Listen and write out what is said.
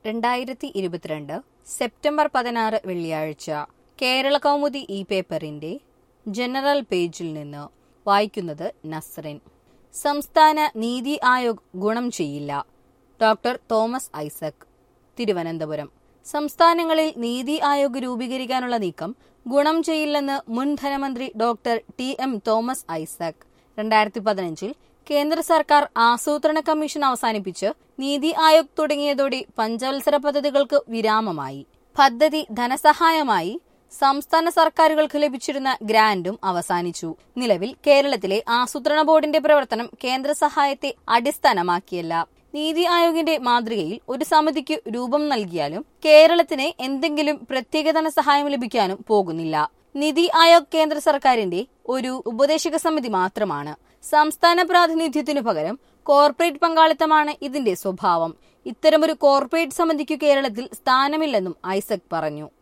രണ്ടായിരത്തി ഇരുപത്തിരണ്ട് സെപ്റ്റംബർ പതിനാറ് വെള്ളിയാഴ്ച കേരള കൗമുദി ഇ പേപ്പറിന്റെ ജനറൽ പേജിൽ നിന്ന് വായിക്കുന്നത് നസ്റിൻ സംസ്ഥാന നീതി ആയോഗ് ഗുണം ചെയ്യില്ല ഡോക്ടർ തോമസ് ഐസക് തിരുവനന്തപുരം സംസ്ഥാനങ്ങളിൽ നീതി ആയോഗ് രൂപീകരിക്കാനുള്ള നീക്കം ഗുണം ചെയ്യില്ലെന്ന് മുൻ ധനമന്ത്രി doctor T M Thomas Isaac രണ്ടായിരത്തി പതിനഞ്ചിൽ കേന്ദ്ര സർക്കാർ ആസൂത്രണ കമ്മീഷൻ അവസാനിപ്പിച്ച് നീതി ആയോഗ് തുടങ്ങിയതോടെ പഞ്ചവത്സര പദ്ധതികൾക്ക് വിരാമമായി പദ്ധതി ധനസഹായമായി സംസ്ഥാന സർക്കാരുകൾക്ക് ലഭിച്ചിരുന്ന ഗ്രാന്റും അവസാനിച്ചു നിലവിൽ കേരളത്തിലെ ആസൂത്രണ ബോർഡിന്റെ പ്രവർത്തനം കേന്ദ്ര സഹായത്തെ അടിസ്ഥാനമാക്കിയല്ല നീതി ആയോഗിന്റെ മാതൃകയിൽ ഒരു സമിതിക്ക് രൂപം നൽകിയാലും കേരളത്തിന് എന്തെങ്കിലും പ്രത്യേക ധനസഹായം ലഭിക്കാനും പോകുന്നില്ല നിതി ആയോഗ് കേന്ദ്ര സർക്കാരിന്റെ ഒരു ഉപദേശക സമിതി മാത്രമാണ് സംസ്ഥാന പ്രാതിനിധ്യത്തിനു പകരം കോർപ്പറേറ്റ് പങ്കാളിത്തമാണ് ഇതിന്റെ സ്വഭാവം ഇത്തരമൊരു കോർപ്പറേറ്റ് സമിതിക്കു കേരളത്തിൽ സ്ഥാനമില്ലെന്നും ഐസക് പറഞ്ഞു